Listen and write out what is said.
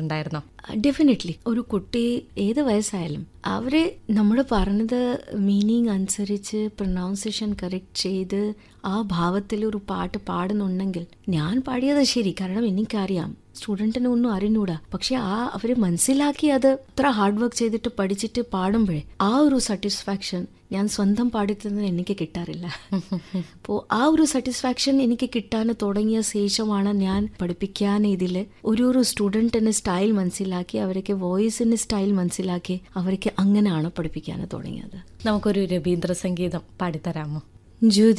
ഉണ്ടായിരുന്നോ ഡെഫിനറ്റ്ലി ഒരു കുട്ടി ഏത് വയസ്സായാലും അവര് നമ്മൾ പറഞ്ഞത് മീനിങ് അനുസരിച്ച് പ്രൊനൗൺസിയേഷൻ കറക്റ്റ് ചെയ്ത് ആ ഭാവത്തിൽ ഒരു പാട്ട് പാടുന്നുണ്ടെങ്കിൽ ഞാൻ പാടിയത് ശരി കാരണം എനിക്കറിയാം സ്റ്റുഡൻറ്റിന് ഒന്നും അറിഞ്ഞൂടാ പക്ഷെ ആ അവര് മനസ്സിലാക്കി അത് അത്ര ഹാർഡ് വർക്ക് ചെയ്തിട്ട് പഠിച്ചിട്ട് പാടുമ്പോഴേ ആ ഒരു സാറ്റിസ്ഫാക്ഷൻ ഞാൻ സ്വന്തം പാടിത്തന്നത് എനിക്ക് കിട്ടാറില്ല അപ്പോൾ ആ ഒരു സാറ്റിസ്ഫാക്ഷൻ എനിക്ക് കിട്ടാൻ തുടങ്ങിയ ശേഷമാണ് ഞാൻ പഠിപ്പിക്കാൻ ഇതിൽ ഒരു ഒരു സ്റ്റുഡൻറ്റിന് സ്റ്റൈൽ മനസ്സിലാക്കി അവർക്ക് വോയിസിന് സ്റ്റൈൽ മനസ്സിലാക്കി അവർക്ക് അങ്ങനെയാണ് പഠിപ്പിക്കാൻ തുടങ്ങിയത് നമുക്കൊരു രവീന്ദ്ര സംഗീതം പാടിത്തരാമോ ജ്യോതി